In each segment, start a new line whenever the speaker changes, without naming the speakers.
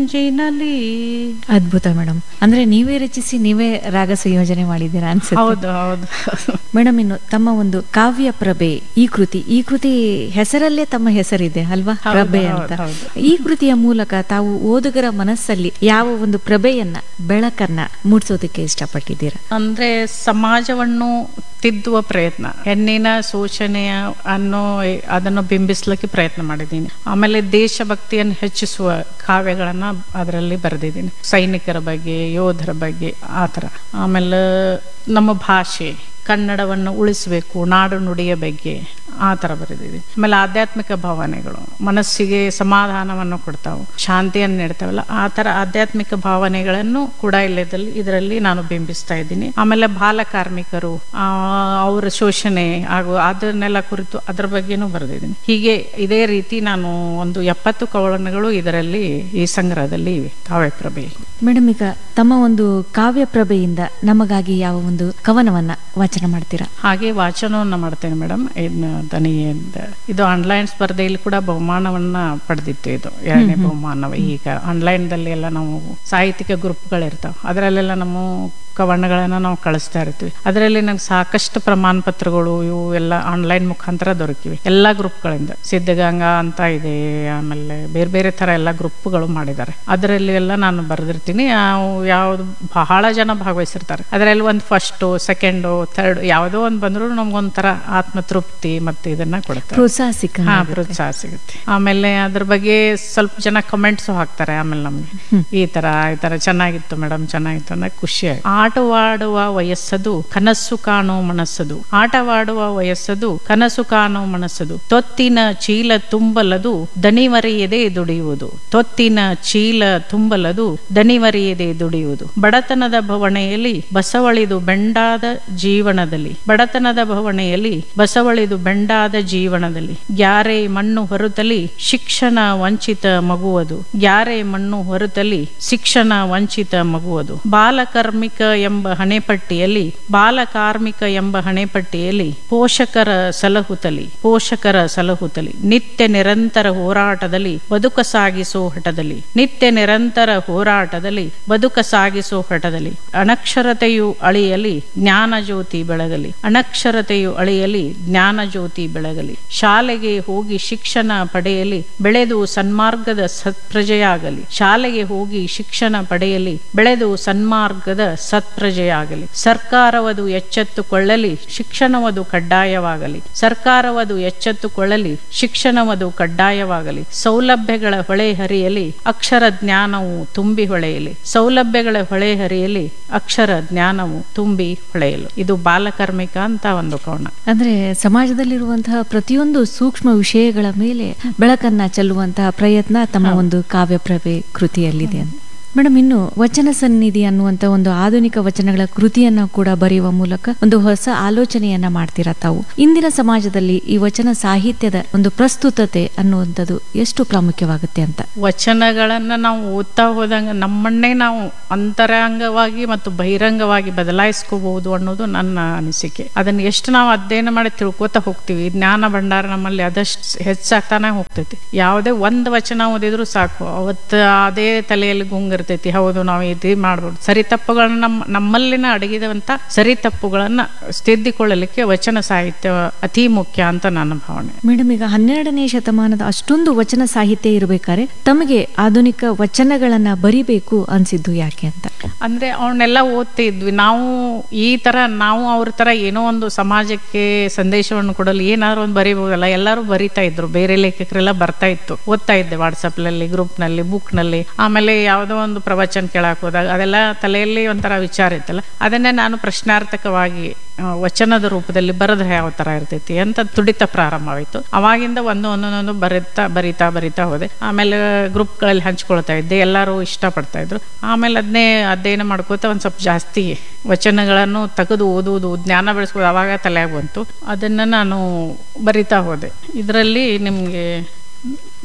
ಮಂಜಿನಲಿ
ಅದ್ಭುತ ಮೇಡಮ್ ಅಂದ್ರೆ ನೀವೇ ರಚಿಸಿ ನೀವೇ ರಾಗ ಸಂಯೋಜನೆ ಮಾಡಿದ್ದೀರಾ ಅನ್ಸುತ್ತೆ
ಹೌದು ಹೌದು
ಮೇಡಮ್ ಇನ್ನು ತಮ್ಮ ಒಂದು ಕಾವ್ಯ ಪ್ರಭೆ ಈ ಕೃತಿ ಈ ಕೃತಿ ಹೆಸರಲ್ಲೇ ತಮ್ಮ ಹೆಸರಿದೆ ಅಲ್ವಾ
ಹೌದು,
ಪ್ರಭೆ
ಹೌದು,
ಅಂತ
ಹೌದು.
ಈ ಕೃತಿಯ ಮೂಲಕ ತಾವು ಓದುಗರ ಮನಸ್ಸಲ್ಲಿ ಯಾವ ಒಂದು ಪ್ರಭೆಯನ್ನ ಬೆಳಕನ್ನ ಮೂಡಿಸೋದಕ್ಕೆ ಇಷ್ಟಪಟ್ಟಿದ್ದೀರಾ
ಅಂದ್ರೆ ಸಮಾಜವನ್ನು ತಿದ್ದುವ ಪ್ರಯತ್ನ ಹೆಣ್ಣಿನ ಶೋಷಣೆಯ ಅನ್ನೋ ಅದನ್ನು ಬಿಂಬಿಸ್ಲಿಕ್ಕೆ ಪ್ರಯತ್ನ ಮಾಡಿದ್ದೀನಿ ಆಮೇಲೆ ದೇಶಭಕ್ತಿಯನ್ನು ಹೆಚ್ಚಿಸುವ ಕಾವ್ಯಗಳನ್ನ ಅದರಲ್ಲಿ ಬರೆದಿದ್ದೀನಿ ಸೈನಿಕರ ಬಗ್ಗೆ ಯೋಧರ ಬಗ್ಗೆ ಆ ಥರ ಆಮೇಲೆ ನಮ್ಮ ಭಾಷೆ ಕನ್ನಡವನ್ನು ಉಳಿಸಬೇಕು ನಾಡು ನುಡಿಯ ಬಗ್ಗೆ ಆ ಥರ ಬರೆದಿದ್ದೀನಿ ಆಮೇಲೆ ಆಧ್ಯಾತ್ಮಿಕ ಭಾವನೆಗಳು ಮನಸ್ಸಿಗೆ ಸಮಾಧಾನವನ್ನು ಕೊಡ್ತಾವೆ ಶಾಂತಿಯನ್ನು ನೀಡ್ತಾವಲ್ಲ ಆ ಥರ ಆಧ್ಯಾತ್ಮಿಕ ಭಾವನೆಗಳನ್ನು ಕೂಡ ಇಲ್ಲದಲ್ಲಿ ಇದರಲ್ಲಿ ನಾನು ಬಿಂಬಿಸ್ತಾ ಇದ್ದೀನಿ ಆಮೇಲೆ ಬಾಲ ಕಾರ್ಮಿಕರು ಆ, ಅವರ ಶೋಷಣೆ ಹಾಗೂ ಅದನ್ನೆಲ್ಲ ಕುರಿತು ಅದರ ಬಗ್ಗೆನೂ ಬರೆದಿದ್ದೀನಿ ಹೀಗೆ ಇದೇ ರೀತಿ ನಾನು ಒಂದು ಎಪ್ಪತ್ತು ಕವನಗಳು ಇದರಲ್ಲಿ ಈ ಸಂಗ್ರಹದಲ್ಲಿ ಇವೆ ಕಾವ್ಯಪ್ರಭೆ
ಮೇಡಮ್ ಈಗ ತಮ್ಮ ಒಂದು ಕಾವ್ಯ ಪ್ರಭೆಯಿಂದ ನಮಗಾಗಿ ಯಾವ ಒಂದು ಕವನವನ್ನ ವಾಚನ ಮಾಡ್ತೀರಾ
ಹಾಗೆ ವಾಚನವನ್ನು ಮಾಡ್ತೇನೆ ಮೇಡಮ್ ಇದನ್ನ ದನಿಯಿಂದ ಇದು ಆನ್ಲೈನ್ ಸ್ಪರ್ಧೆಯಲ್ಲಿ ಕೂಡ ಬಹುಮಾನವನ್ನ ಪಡೆದಿತ್ತು ಇದು ಎರಡನೇ ಬಹುಮಾನ ಈಗ ಆನ್ಲೈನ್ದಲ್ಲಿ ಎಲ್ಲ ನಾವು ಸಾಹಿತ್ಯಿಕ ಗ್ರೂಪ್ಗಳಿರ್ತಾವೆ ಅದರಲ್ಲೆಲ್ಲ ನಮ್ಮ ಕವನಗಳನ್ನು ನಾವು ಕಳಿಸ್ತಾ ಇರ್ತೀವಿ ಅದರಲ್ಲಿ ನಂಗೆ ಸಾಕಷ್ಟು ಪ್ರಮಾಣ ಪತ್ರಗಳು ಇವು ಎಲ್ಲ ಆನ್ಲೈನ್ ಮುಖಾಂತರ ದೊರಕಿವೆ ಎಲ್ಲ ಗ್ರೂಪ್ಗಳಿಂದ ಸಿದ್ಧಗಂಗಾ ಅಂತ ಇದೆ ಆಮೇಲೆ ಬೇರೆ ಬೇರೆ ಥರ ಎಲ್ಲ ಗ್ರೂಪ್ಗಳು ಮಾಡಿದ್ದಾರೆ ಅದರಲ್ಲಿ ಎಲ್ಲ ನಾನು ಬರೆದಿರ್ತೀನಿ ಯಾವುದು ಬಹಳ ಜನ ಭಾಗವಹಿಸಿರ್ತಾರೆ ಅದರಲ್ಲಿ ಒಂದು ಫಸ್ಟು ಸೆಕೆಂಡು ಥರ್ಡ್ ಯಾವುದೋ ಒಂದು ಬಂದರೂ ನಮ್ಗೊಂಥರ ಆತ್ಮತೃಪ್ತಿ ಮತ್ತೆ ಇದನ್ನ ಕೊಡುತ್ತೆ
ಪ್ರೋತ್ಸಾಹ ಸಿಕ್ಕ
ಹಾ ಪ್ರೋತ್ಸಾಹ ಸಿಗುತ್ತೆ ಆಮೇಲೆ ಅದ್ರ ಬಗ್ಗೆ ಸ್ವಲ್ಪ ಜನ ಕಮೆಂಟ್ಸ್ ಹಾಕ್ತಾರೆ ಆಮೇಲೆ ನಮ್ಗೆ ಈ ತರ ಈ ತರ ಚೆನ್ನಾಗಿತ್ತು ಮೇಡಮ್ ಚೆನ್ನಾಗಿತ್ತು ಅಂದ್ರೆ ಖುಷಿ ಆಯ್ತು. ಆಟವಾಡುವ ವಯಸ್ಸದು ಕನಸು ಕಾಣೋ ಮನಸ್ಸದು ಆಟವಾಡುವ ವಯಸ್ಸದು ಕನಸು ಕಾಣೋ ಮನಸ್ಸದು ತೊತ್ತಿನ ಚೀಲ ತುಂಬಲದು ದಣಿವರಿಯದೆ ದುಡಿಯುವುದು ತೊತ್ತಿನ ಚೀಲ ತುಂಬಲದು ದಣಿವರಿಯದೆ ದುಡಿಯುವುದು ಬಡತನದ ಭವಣೆಯಲ್ಲಿ ಬಸವಳಿದು ಬೆಂಡಾದ ಜೀವನದಲ್ಲಿ ಬಡತನದ ಭವಣೆಯಲ್ಲಿ ಬಸವಳಿದು ಬೆಂಡಾದ ಜೀವನದಲ್ಲಿ ಗ್ಯಾರೆ ಮಣ್ಣು ಹೊರತಲಿ ಶಿಕ್ಷಣ ವಂಚಿತ ಮಗುವುದು ಗ್ಯಾರೆ ಮಣ್ಣು ಹೊರತಲಿ ಶಿಕ್ಷಣ ವಂಚಿತ ಮಗುವುದು ಬಾಲಕಾರ್ಮಿಕ ಎಂಬ ಹಣೆಪಟ್ಟಿಯಲ್ಲಿ ಬಾಲಕಾರ್ಮಿಕ ಎಂಬ ಹಣೆಪಟ್ಟಿಯಲ್ಲಿ ಪೋಷಕರ ಸಲಹುತಲಿ ಪೋಷಕರ ಸಲಹುತಲಿ ನಿತ್ಯ ನಿರಂತರ ಹೋರಾಟದಲ್ಲಿ ಬದುಕ ಸಾಗಿಸೋ ಹಠದಲ್ಲಿ ನಿತ್ಯ ನಿರಂತರ ಹೋರಾಟದಲ್ಲಿ ಬದುಕ ಸಾಗಿಸೋ ಹಠದಲ್ಲಿ ಅನಕ್ಷರತೆಯು ಅಳಿಯಲಿ ಜ್ಞಾನ ಜ್ಯೋತಿ ಬೆಳಗಲಿ ಅನಕ್ಷರತೆಯು ಅಳಿಯಲಿ ಜ್ಞಾನ ಜ್ಯೋತಿ ಬೆಳಗಲಿ ಶಾಲೆಗೆ ಹೋಗಿ ಶಿಕ್ಷಣ ಪಡೆಯಲಿ ಬೆಳೆದು ಸನ್ಮಾರ್ಗದ ಸತ್ಪ್ರಜೆಯಾಗಲಿ ಶಾಲೆಗೆ ಹೋಗಿ ಶಿಕ್ಷಣ ಪಡೆಯಲಿ ಬೆಳೆದು ಸನ್ಮಾರ್ಗದ ಸತ್ಪ್ರಜೆಯಾಗಲಿ ಸರ್ಕಾರವದು ಎಚ್ಚೆತ್ತುಕೊಳ್ಳಲಿ ಶಿಕ್ಷಣವದು ಕಡ್ಡಾಯವಾಗಲಿ ಸರ್ಕಾರವದು ಎಚ್ಚೆತ್ತುಕೊಳ್ಳಲಿ ಶಿಕ್ಷಣವದು ಕಡ್ಡಾಯವಾಗಲಿ ಸೌಲಭ್ಯಗಳ ಹೊಳೆ ಹರಿಯಲಿ ಅಕ್ಷರ ಜ್ಞಾನವು ತುಂಬಿ ಹೊಳೆಯಲಿ ಸೌಲಭ್ಯಗಳ ಹೊಳೆ ಹರಿಯಲಿ ಅಕ್ಷರ ಜ್ಞಾನವು ತುಂಬಿ ಹೊಳೆಯಲು ಇದು ಬಾಲಕಾರ್ಮಿಕ ಅಂತ ಒಂದು ಕೋಣ
ಅಂದ್ರೆ ಸಮಾಜದಲ್ಲಿರುವಂತಹ ಪ್ರತಿಯೊಂದು ಸೂಕ್ಷ್ಮ ವಿಷಯಗಳ ಮೇಲೆ ಬೆಳಕನ್ನ ಚೆಲ್ಲುವಂತಹ ಪ್ರಯತ್ನ ತಮ್ಮ ಒಂದು ಕಾವ್ಯ ಪ್ರಭೆ ಕೃತಿಯಲ್ಲಿದೆ ಅಂತ ಮೇಡಮ್ ಇನ್ನು ವಚನ ಸನ್ನಿಧಿ ಅನ್ನುವಂತ ಒಂದು ಆಧುನಿಕ ವಚನಗಳ ಕೃತಿಯನ್ನ ಕೂಡ ಬರೆಯುವ ಮೂಲಕ ಒಂದು ಹೊಸ ಆಲೋಚನೆಯನ್ನ ಮಾಡ್ತೀರಾ ತಾವು ಇಂದಿನ ಸಮಾಜದಲ್ಲಿ ಈ ವಚನ ಸಾಹಿತ್ಯದ ಒಂದು ಪ್ರಸ್ತುತತೆ ಅನ್ನುವಂಥದ್ದು ಎಷ್ಟು ಪ್ರಾಮುಖ್ಯವಾಗುತ್ತೆ ಅಂತ
ವಚನಗಳನ್ನ ನಾವು ಓದ್ತಾ ಹೋದಂಗ ನಮ್ಮನ್ನೇ ನಾವು ಅಂತರಂಗವಾಗಿ ಮತ್ತು ಬಹಿರಂಗವಾಗಿ ಬದಲಾಯಿಸ್ಕೋಬಹುದು ಅನ್ನೋದು ನನ್ನ ಅನಿಸಿಕೆ ಅದನ್ನ ಎಷ್ಟು ನಾವು ಅಧ್ಯಯನ ಮಾಡಿ ತಿಳ್ಕೊತಾ ಹೋಗ್ತೀವಿ ಜ್ಞಾನ ಭಂಡಾರ ನಮ್ಮಲ್ಲಿ ಅದಷ್ಟು ಹೆಚ್ಚಾಗ್ತಾನೆ ಹೋಗ್ತೈತಿ ಯಾವುದೇ ಒಂದು ವಚನ ಓದಿದ್ರು ಸಾಕು ಅವತ್ತು ಅದೇ ತಲೆಯಲ್ಲಿ ಗುಂಗಿರ್ತೈತಿ ಹೌದು ನಾವು ಇದು ಮಾಡ್ಬೋದು ಸರಿ ತಪ್ಪುಗಳನ್ನ ನಮ್ಮ ನಮ್ಮಲ್ಲಿನ ಅಡಗಿದಂತ ಸರಿ ತಪ್ಪುಗಳನ್ನ ತಿದ್ದಿಕೊಳ್ಳಲಿಕ್ಕೆ ವಚನ ಸಾಹಿತ್ಯ ಅತಿ ಮುಖ್ಯ ಅಂತ ನನ್ನ ಭಾವನೆ
ಮೇಡಮ್ ಈಗ ಹನ್ನೆರಡನೇ ಶತಮಾನದ ಅಷ್ಟೊಂದು ವಚನ ಸಾಹಿತ್ಯ ಇರಬೇಕಾದ್ರೆ ತಮಗೆ ಆಧುನಿಕ ವಚನಗಳನ್ನ ಬರಿಬೇಕು ಅನ್ಸಿದ್ದು ಯಾಕೆ ಅಂತ
ಅಂದ್ರೆ ಅವನ್ನೆಲ್ಲ ಓದ್ತಿದ್ವಿ ನಾವು ಈ ತರ ನಾವು ಅವ್ರ ತರ ಏನೋ ಒಂದು ಸಮಾಜಕ್ಕೆ ಸಂದೇಶವನ್ನು ಕೊಡಲು ಏನಾದ್ರು ಒಂದು ಬರೀಬಹುದಲ್ಲ ಎಲ್ಲರೂ ಬರಿತಾ ಇದ್ರು ಬೇರೆ ಲೇಖಕರೆಲ್ಲ ಬರ್ತಾ ಇತ್ತು ಓದ್ತಾ ಇದ್ದೆ ವಾಟ್ಸಪ್ ನಲ್ಲಿ ಗ್ರೂಪ್ ನಲ್ಲಿ ಬುಕ್ ನಲ್ಲಿ ಆಮೇಲೆ ಯಾವುದೋ ಒಂದು ಪ್ರವಚನ ಕೇಳಕ್ ಹೋದಾಗ ಅದೆಲ್ಲ ತಲೆಯಲ್ಲಿ ಒಂಥರ ವಿಚಾರ ಇತ್ತಲ್ಲ ಅದನ್ನೇ ನಾನು ಪ್ರಶ್ನಾರ್ಥಕವಾಗಿ ಆ, ವಚನದ ರೂಪದಲ್ಲಿ ಬರೆದ್ರೆ ಯಾವ ತರ ಇರ್ತೈತಿ ಅಂತ ತುಡಿತ ಪ್ರಾರಂಭವಾಯಿತು ಅವಾಗಿಂದ ಒಂದು ಒಂದೊಂದೊಂದು ಬರೀತಾ ಬರಿತಾ ಬರಿತಾ ಹೋದೆ ಆಮೇಲೆ ಗ್ರೂಪ್ಗಳಲ್ಲಿ ಹಂಚ್ಕೊಳ್ತಾ ಇದ್ದೆ ಎಲ್ಲರೂ ಇಷ್ಟಪಡ್ತಾ ಇದ್ರು ಆಮೇಲೆ ಅದನ್ನೇ ಅಧ್ಯಯನ ಮಾಡ್ಕೋತಾ ಒಂದು ಸ್ವಲ್ಪ ಜಾಸ್ತಿ ವಚನಗಳನ್ನು ತೆಗೆದು ಓದುವುದು ಜ್ಞಾನ ಬೆಳೆಸ್ಬೋದು ಅವಾಗ ತಲೆಯಾಗ ಬಂತು ಅದನ್ನು ನಾನು ಬರಿತಾ ಹೋದೆ ಇದರಲ್ಲಿ ನಿಮಗೆ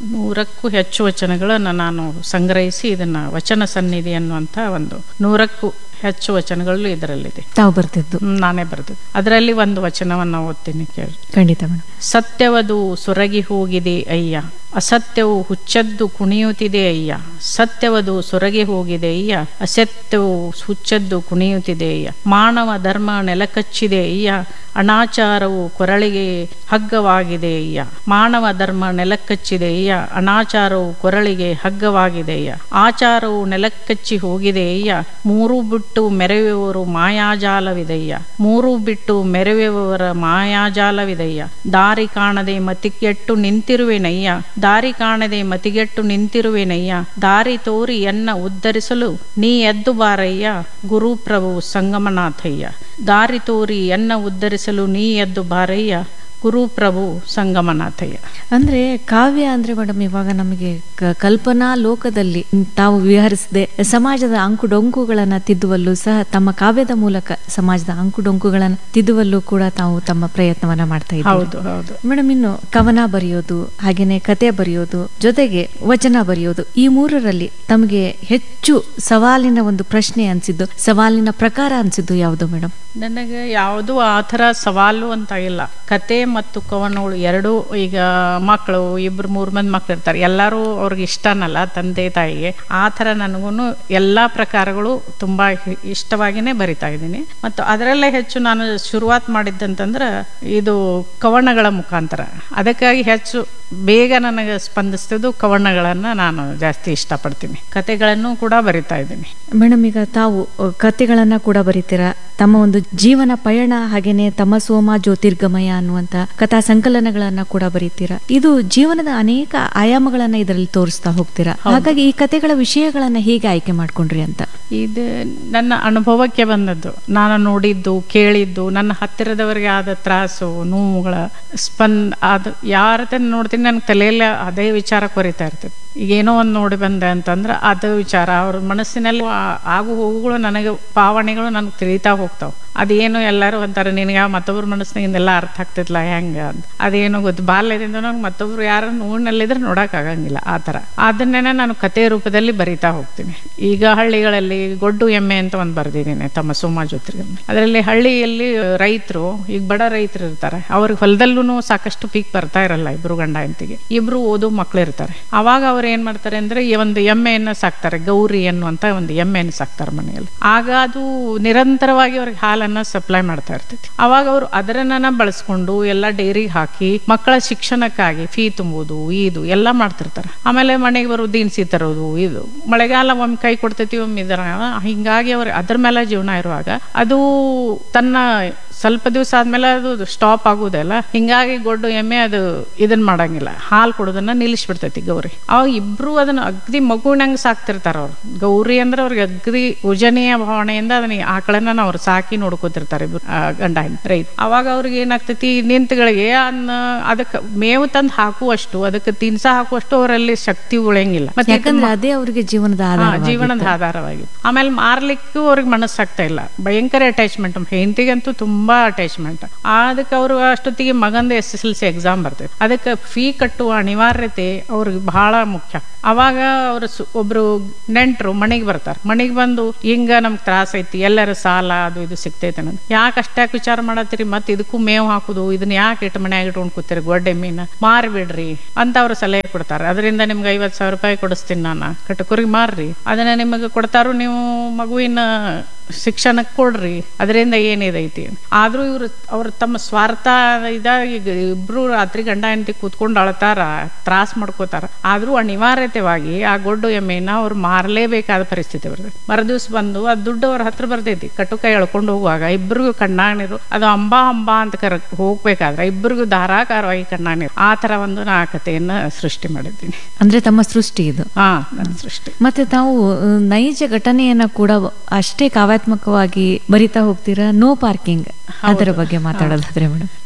ನೂರಕ್ಕೂ ಹೆಚ್ಚು ವಚನಗಳನ್ನು ನಾನು ಸಂಗ್ರಹಿಸಿ ಇದನ್ನ ವಚನ ಸನ್ನಿಧಿ ಅನ್ನುವಂಥ ಒಂದು ನೂರಕ್ಕೂ ಹೆಚ್ಚು ವಚನಗಳು ಇದರಲ್ಲಿದೆ
ತಾವು ಬರ್ತಿದ್ದು
ಹ್ಮ್, ನಾನೇ ಬರೆದು ಅದರಲ್ಲಿ ಒಂದು ವಚನವನ್ನು ಓದ್ತೀನಿ ಕೇಳಿ
ಖಂಡಿತ ಮೇಡಮ್
ಸತ್ಯವದು ಸೊರಗಿ ಹೋಗಿದೆ ಅಯ್ಯ ಅಸತ್ಯವು ಹುಚ್ಚದ್ದು ಕುಣಿಯುತ್ತಿದೆ ಅಯ್ಯ ಸತ್ಯವದು ಸೊರಗಿ ಹೋಗಿದೆ ಅಯ್ಯ ಅಸತ್ಯವು ಹುಚ್ಚದ್ದು ಕುಣಿಯುತ್ತಿದೆ ಅಯ್ಯ ಮಾನವ ಧರ್ಮ ನೆಲಕಚ್ಚಿದೆ ಅಯ್ಯ ಅನಾಚಾರವು ಕೊರಳಿಗೆ ಹಗ್ಗವಾಗಿದೆ ಅಯ್ಯ ಮಾನವ ಧರ್ಮ ನೆಲಕ್ಕಚ್ಚಿದೆ ಅಯ್ಯ ಅನಾಚಾರವು ಕೊರಳಿಗೆ ಹಗ್ಗವಾಗಿದೆ ಅಯ್ಯ ಆಚಾರವು ನೆಲಕ್ಕಚ್ಚಿ ಹೋಗಿದೆ ಅಯ್ಯ ಮೂರು ಬಿಟ್ಟು ಮೆರೆಯುವವರು ಮಾಯಾಜಾಲವಿದೆಯ್ಯ ಮೂರು ಬಿಟ್ಟು ಮೆರೆಯುವವರ ಮಾಯಾಜಾಲವಿದೆಯ್ಯ ದಾರಿ ಕಾಣದೆ ಮತಿಗೆಟ್ಟು ನಿಂತಿರುವೆನಯ್ಯ ದಾರಿ ಕಾಣದೆ ಮತಿಗೆಟ್ಟು ನಿಂತಿರುವೆನಯ್ಯ ದಾರಿ ತೋರಿ ಎನ್ನ ಉದ್ಧರಿಸಲು ನೀ ಎದ್ದು ಬಾರಯ್ಯ ಗುರುಪ್ರಭು ಸಂಗಮನಾಥಯ್ಯ ದಾರಿ ತೋರಿ ಎನ್ನ ಉದ್ಧರಿಸಲು ನೀ ಎದ್ದು ಬಾರಯ್ಯ ಗುರುಪ್ರಭು ಸಂಗಮನಾಥಯ್ಯ
ಅಂದ್ರೆ ಕಾವ್ಯ ಅಂದ್ರೆ ಮೇಡಮ್ ಇವಾಗ ನಮಗೆ ಕ- ಕಲ್ಪನಾ ಲೋಕದಲ್ಲಿ ತಾವು ವಿಹರಿಸದೆ ಸಮಾಜದ ಅಂಕುಡೊಂಕುಗಳನ್ನ ತಿದ್ದುವಲ್ಲೂ ಸಹ ತಮ್ಮ ಕಾವ್ಯದ ಮೂಲಕ ಸಮಾಜದ ಅಂಕುಡೊಂಕುಗಳನ್ನ ತಿದ್ದುವಲ್ಲೂ ಕೂಡ ತಾವು ತಮ್ಮ ಪ್ರಯತ್ನವನ್ನ ಮಾಡ್ತಾ ಇದ್ದೀರಿ
ಹೌದು ಹೌದು
ಮೇಡಮ್ ಇನ್ನು ಕವನ ಬರೆಯೋದು ಹಾಗೇನೆ ಕತೆ ಬರೆಯೋದು ಜೊತೆಗೆ ವಚನ ಬರೆಯೋದು ಈ ಮೂರರಲ್ಲಿ ತಮಗೆ ಹೆಚ್ಚು ಸವಾಲಿನ ಒಂದು ಪ್ರಶ್ನೆ ಅನ್ಸಿದ್ದು ಸವಾಲಿನ ಪ್ರಕಾರ ಅನ್ಸಿದ್ದು ಯಾವುದು ಮೇಡಮ್
ನನಗೆ ಯಾವುದು ಆ ಥರ ಸವಾಲು ಅಂತ ಇಲ್ಲ ಕತೆ ಮತ್ತು ಕವನಗಳು ಎರಡೂ ಈಗ ಮಕ್ಕಳು ಇಬ್ರು ಮೂರು ಮಂದಿ ಮಕ್ಳು ಇರ್ತಾರೆ ಎಲ್ಲರೂ ಅವ್ರಿಗೆ ಇಷ್ಟನಲ್ಲ ತಂದೆ ತಾಯಿಗೆ ಆ ಥರ ನನಗೂ ಎಲ್ಲ ಪ್ರಕಾರಗಳು ತುಂಬ ಹಿ- ಇಷ್ಟವಾಗಿಯೇ ಬರಿತಾ ಇದ್ದೀನಿ ಮತ್ತು ಅದರಲ್ಲೇ ಹೆಚ್ಚು ನಾನು ಶುರುವಾತ್ ಮಾಡಿದ್ದಂತಂದ್ರೆ ಇದು ಕವನಗಳ ಮುಖಾಂತರ ಅದಕ್ಕಾಗಿ ಹೆಚ್ಚು ಬೇಗ ನನಗೆ ಸ್ಪಂದಿಸ್ತಿದ್ದು ಕವನಗಳನ್ನು ನಾನು ಜಾಸ್ತಿ ಇಷ್ಟಪಡ್ತೀನಿ ಕತೆಗಳನ್ನು ಕೂಡ ಬರಿತಾ ಇದ್ದೀನಿ
ಮೇಡಮ್ ಈಗ ತಾವು ಅ, ಕಥೆಗಳನ್ನ ಕೂಡ ಬರೀತೀರಾ ತಮ್ಮ ಒಂದು ಜೀವನ ಪಯಣ ಹಾಗೇನೆ ತಮ್ಮ ಸೋಮ ಜ್ಯೋತಿರ್ಗಮಯ ಅನ್ನುವಂತ ಕಥಾ ಸಂಕಲನಗಳನ್ನ ಕೂಡ ಬರೀತೀರಾ ಇದು ಜೀವನದ ಅನೇಕ ಆಯಾಮಗಳನ್ನ ಇದರಲ್ಲಿ ತೋರಿಸ್ತಾ ಹೋಗ್ತೀರಾ ಹಾಗಾಗಿ ಈ ಕಥೆಗಳ ವಿಷಯಗಳನ್ನ ಹೇಗೆ ಆಯ್ಕೆ ಮಾಡ್ಕೊಂಡ್ರಿ ಅಂತ
ಇದು ನನ್ನ ಅನುಭವಕ್ಕೆ ಬಂದದ್ದು ನಾನು ನೋಡಿದ್ದು ಕೇಳಿದ್ದು ನನ್ನ ಹತ್ತಿರದವರಿಗೆ ಆದ ತ್ರಾಸು ನೋವುಗಳ ಸ್ಪಂದ ಅದು ಯಾರತ್ತೆ ನೋಡ್ತೀನಿ ನನ್ನ ತಲೆಯಲ್ಲಿ ಅದೇ ವಿಚಾರ ಕೊರಿತಾ ಇರ್ತದೆ ಈಗೇನೋ ಒಂದು ನೋಡಿ ಬಂದೆ ಅಂತಂದ್ರೆ ಅದು ವಿಚಾರ ಅವ್ರ ಮನಸ್ಸಿನಲ್ಲಿ ಆ- ಆಗು ಹೋಗುಗಳು ನನಗೆ ಭಾವನೆಗಳು ನನಗೆ ತಿಳಿತಾ ಹೋಗ್ತಾವೆ ಅದೇನು ಎಲ್ಲರೂ ಅಂತಾರೆ ನಿನಗೆ ಮತ್ತೊಬ್ಬರ ಮನಸ್ಸಿನಿಂದೆಲ್ಲ ಅರ್ಥ ಆಗ್ತಿದ್ಲ ಹೆಂಗ ಅಂತ ಅದೇನು ಗೊತ್ತು ಬಾಲ್ಯದಿಂದ ನಂಗೆ ಮತ್ತೊಬ್ರು ಯಾರು ನೋವಿನಲ್ಲಿದ್ರೆ ನೋಡೋಕ್ಕಾಗಂಗಿಲ್ಲ ಆ ಥರ ಅದನ್ನೇ ನಾನು ಕತೆ ರೂಪದಲ್ಲಿ ಬರಿತಾ ಹೋಗ್ತೀನಿ ಈಗ ಹಳ್ಳಿಗಳಲ್ಲಿ ಗೊಡ್ಡು ಎಮ್ಮೆ ಅಂತ ಒಂದು ಬರೆದಿದ್ದೀನಿ ತಮ್ಮ ಸೋಮ ಜ್ಯೋತಿರ್ಗಮ ಅದರಲ್ಲಿ ಹಳ್ಳಿಯಲ್ಲಿ ರೈತರು ಈಗ ಬಡ ರೈತರು ಇರ್ತಾರೆ ಅವ್ರಿಗೆ ಹೊಲದಲ್ಲೂ ಸಾಕಷ್ಟು ಪೀಕ್ ಬರ್ತಾ ಇರಲ್ಲ ಇಬ್ರು ಗಂಡ ಹೆಂಡತಿಗೆ ಇಬ್ರು ಓದೋ ಮಕ್ಳು ಇರ್ತಾರೆ ಅವಾಗ ಅವ್ರು ಏನ್ ಮಾಡ್ತಾರೆ ಅಂದ್ರೆ ಈ ಒಂದು ಎಮ್ಮೆಯನ್ನ ಸಾಕ್ತಾರೆ ಗೌರಿ ಅನ್ನುವಂತ ಒಂದು ಎಮ್ಮೆಯನ್ನು ಸಾಕ್ತಾರೆ ಮನೆಯಲ್ಲಿ ಆಗ ಅದು ನಿರಂತರವಾಗಿ ಅವ್ರಿಗೆ ಹಾಲನ್ನ ಸಪ್ಲೈ ಮಾಡ್ತಾ ಇರ್ತೈತಿ ಅವಾಗ ಅವರು ಅದರನ್ನ ಬಳಸ್ಕೊಂಡು ಎಲ್ಲ ಡೈರಿಗೆ ಹಾಕಿ ಮಕ್ಕಳ ಶಿಕ್ಷಣಕ್ಕಾಗಿ ಫೀ ತುಂಬುವುದು ಇದು ಎಲ್ಲ ಮಾಡ್ತಿರ್ತಾರೆ ಆಮೇಲೆ ಮನೆಗೆ ಬರೋ ದಿನಸಿ ತರೋದು ಇದು ಮಳೆಗಾಲ ಒಮ್ಮೆ ಕೈ ಕೊಡ್ತೈತಿ ಒಮ್ಮೆ ಇದರ ಹಿಂಗಾಗಿ ಅವ್ರು ಅದ್ರ ಮೇಲೆ ಜೀವನ ಇರುವಾಗ ಅದು ತನ್ನ ಸ್ವಲ್ಪ ದಿವಸ ಆದ್ಮೇಲೆ ಅದು ಸ್ಟಾಪ್ ಆಗುದಲ್ಲ ಹಿಂಗಾಗಿ ಗೊಡ್ಡು ಎಮ್ಮೆ ಅದು ಇದನ್ ಮಾಡಂಗಿಲ್ಲ ಹಾಲು ಕೊಡೋದನ್ನ ನಿಲ್ಲಿಸ್ಬಿಡ್ತೈತಿ ಗೌರಿ ಅವಾಗ ಇಬ್ರು ಅದನ್ನ ಅಗ್ದಿ ಮಗುವಿನಂಗ್ ಸಾಕ್ತಿರ್ತಾರ ಅವ್ರು ಗೌರಿ ಅಂದ್ರೆ ಅವ್ರಿಗೆ ಅಗ್ದಿ ಉಜನೆಯ ಭಾವನೆಯಿಂದ ಅದನ್ನ ಆಕಳನ್ನ ಅವ್ರು ಸಾಕಿ ನೋಡ್ಕೋತಿರ್ತಾರೆ ಇಬ್ರು ಆ, ಗಂಡ ಹೆಂಡ್ತಿ ರೈತ ಅವಾಗ ಅವ್ರಿಗೆ ಏನಾಗ್ತೈತಿ ನಿಂತಗಳಿಗೆ ಅನ್ನ ಅದಕ್ಕೆ ಮೇವು ತಂದು ಹಾಕುವಷ್ಟು ಅದಕ್ಕೆ ತಿನ್ಸ ಹಾಕುವಷ್ಟು ಅವರಲ್ಲಿ ಶಕ್ತಿ ಉಳಿಯಂಗಿಲ್ಲ ಮತ್ತೆ
ಯಾಕಂದ್ರೆ ಅದೇ ಅವರಿಗೆ ಜೀವನದ
ಹಾ,
ಆಧಾರ
ಜೀವನದ ಆಧಾರವಾಗಿತ್ತು ಆಮೇಲೆ ಮಾರ್ಲಿಕ್ಕೂ ಅವ್ರಿಗೆ ಮನಸ್ಸಾಗ್ತಾ ಇಲ್ಲ ಭಯಂಕರ ಅಟ್ಯಾಚ್ಮೆಂಟ್ ಹೆಂಡತಿಗಂತೂ ತುಂಬಾ ಅಟ್ಯಾಚ್ಮೆಂಟ್ ಅದಕ್ಕೆ ಅವರು ಅಷ್ಟೊತ್ತಿಗೆ ಮಗಂದ S S L C exam ಬರ್ತೈತೆ ಅದಕ್ಕೆ ಫೀ ಕಟ್ಟುವ ಅನಿವಾರ್ಯತೆ ಅವ್ರಿಗೆ ಬಹಳ ಮುಖ್ಯ ಅವಾಗ ಅವರು ಒಬ್ರು ನೆಂಟರು ಮನೆಗೆ ಬರ್ತಾರೆ ಮನೆಗೆ ಬಂದು ಹಿಂಗ ನಮ್ಗೆ ತ್ರಾಸ ಐತಿ ಎಲ್ಲರ ಸಾಲ ಅದು ಇದು ಸಿಗ್ತೈತೆ ಅನ್ನೋದು ಯಾಕೆ ಅಷ್ಟಾಕ್ ವಿಚಾರ ಮಾಡತ್ತೀರಿ ಮತ್ತೆ ಇದಕ್ಕೂ ಮೇವು ಹಾಕುದು ಇದನ್ನ ಯಾಕೆ ಇಟ್ಟು ಮನ್ಯಾಗ ಇಟ್ಕೊಂಡು ಕೂತೀರಿ ಗೊಡ್ಡೆ ಮೀನ ಮಾರ್ಬಿಡ್ರಿ ಅಂತ ಅವ್ರು ಸಲಹೆ ಕೊಡ್ತಾರೆ ಅದರಿಂದ ನಿಮ್ಗೆ ಐವತ್ತು ಸಾವಿರ ರೂಪಾಯಿ ಕೊಡಿಸ್ತೀನಿ ನಾನು ಕಟಕುರಿಗೆ ಮಾರ್ರಿ ಅದನ್ನ ನಿಮಗೆ ಕೊಡ್ತಾರೋ ನೀವು ಮಗುವಿನ ಶಿಕ್ಷಣಕ್ಕೆ ಕೊಡ್ರಿ ಅದರಿಂದ ಏನಿದೈತಿ ಆದ್ರೂ ಇವ್ರು ಅವ್ರು ತಮ್ಮ ಸ್ವಾರ್ಥ ಇದಾಗಿ ಈಗ ಇಬ್ರು ರಾತ್ರಿ ಗಂಡ ಹೆಂಡತಿ ಕೂತ್ಕೊಂಡು ಅಳ್ತಾರ ತ್ರಾಸ್ ಮಾಡ್ಕೋತಾರ ಆದ್ರೂ ಅನಿವಾರ್ಯತೆವಾಗಿ ಆ ಗೊಡ್ಡು ಎಮ್ಮೆನ ಅವ್ರು ಮಾರಲೇಬೇಕಾದ ಪರಿಸ್ಥಿತಿ ಬರ್ತೈತಿ ಮರದಿವ್ಸ ಬಂದು ಆ ದುಡ್ಡು ಅವ್ರ ಹತ್ರ ಬರ್ತೈತಿ ಕಟುಕ ಎಳ್ಕೊಂಡು ಹೋಗುವಾಗ ಇಬ್ರಿಗೂ ಕಣ್ಣಾಣಿರು ಅದು ಅಂಬಾ ಅಂಬಾ ಅಂತ ಕರ ಹೋಗ್ಬೇಕಾದ್ರೆ ಇಬ್ರಿಗೂ ಧಾರಾಕಾರವಾಗಿ ಕಣ್ಣಾಣಿರು ಆ ತರ ಒಂದು ನಾ ಕಥೆಯನ್ನ ಸೃಷ್ಟಿ ಮಾಡಿದ್ದೀನಿ
ಅಂದ್ರೆ ತಮ್ಮ ಸೃಷ್ಟಿ ಇದು
ಹಾ ನನ್ನ ಸೃಷ್ಟಿ
ಮತ್ತೆ ತಾವು ಅ, ನೈಜ ಘಟನೆಯನ್ನ ಕೂಡ ಅಷ್ಟೇ ಕಾವ್ಯಾತ್ಮಕವಾಗಿ ಬರಿತಾ ಹೋಗ್ತೀರಾ ನೋ ಪಾರ್ಕಿಂಗ್ ಅದರ ಬಗ್ಗೆ ಮಾತಾಡೋದಾದ್ರೆ ಮೇಡಮ್